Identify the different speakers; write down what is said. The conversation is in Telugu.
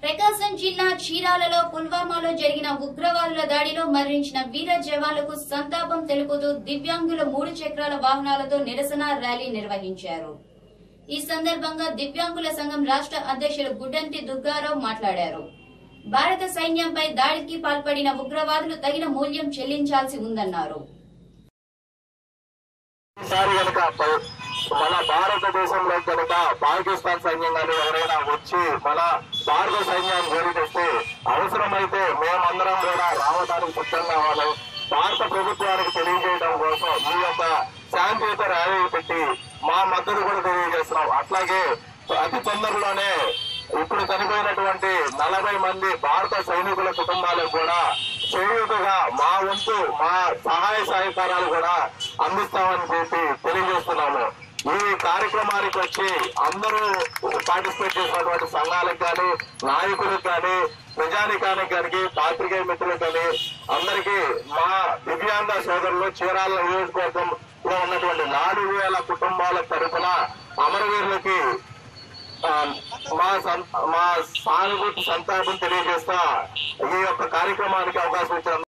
Speaker 1: ప్రకాశం జిల్లా చీరాలలో పుల్వామాలో జరిగిన ఉగ్రవాదుల దాడిలో మరణించిన వీర జవాన్లకు సంతాపం తెలుపుతూ దివ్యాంగుల మూడు చక్రాల వాహనాలతో నిరసన ర్యాలీ నిర్వహించారు ఈ సందర్భంగా దివ్యాంగుల సంఘం రాష్ట్ర అధ్యక్షులు గుడ్డంటి దుర్గారావు మాట్లాడారు భారత సైన్యంపై దాడికి పాల్పడిన ఉగ్రవాదులు తగిన మూల్యం చెల్లించాల్సి ఉందన్నారు
Speaker 2: ఈసారి కనుక ప- మన భారతదేశంలో కనుక పాకిస్తాన్ సైన్యం కానీ ఎవరైనా వచ్చి మన భారత సైన్యాన్ని జోలికొస్తే అవసరమైతే మేమందరం కూడా రావడానికి సిద్ధంగా ఉన్నాం భారత ప్రభుత్వానికి తెలియజేయడం కోసం మీ యొక్క శాంతియుత ర్యాలీ పెట్టి మా మద్దతు కూడా తెలియజేస్తున్నాం అట్లాగే అతి తొందరలోనే ఇప్పుడు చనిపోయినటువంటి నలభై మంది భారత సైనికుల కుటుంబాలకు కూడా చేయూతగా మా వంతు మా సహాయ సహకారాలు కూడా అందిస్తామని చెప్పి తెలియజేస్తున్నాము ఈ కార్యక్రమానికి వచ్చి అందరూ పార్టిసిపేట్ చేసినటువంటి సంఘాలకు కానీ నాయకులకు కానీ ప్రజానికానికి కానీ పాత్రికేయ మిత్రులకు కానీ అందరికీ మా దివ్యాంగ సోదరులు చీరాల నియోజకవర్గంలో ఉన్నటువంటి నాలుగు వేల కుటుంబాల తరఫున అమరవీరులకి ఆ, మా సం- మా సానుభూతి సంతాపం తెలియజేస్తా ఈ యొక్క కార్యక్రమానికి అవకాశం ఇచ్చిన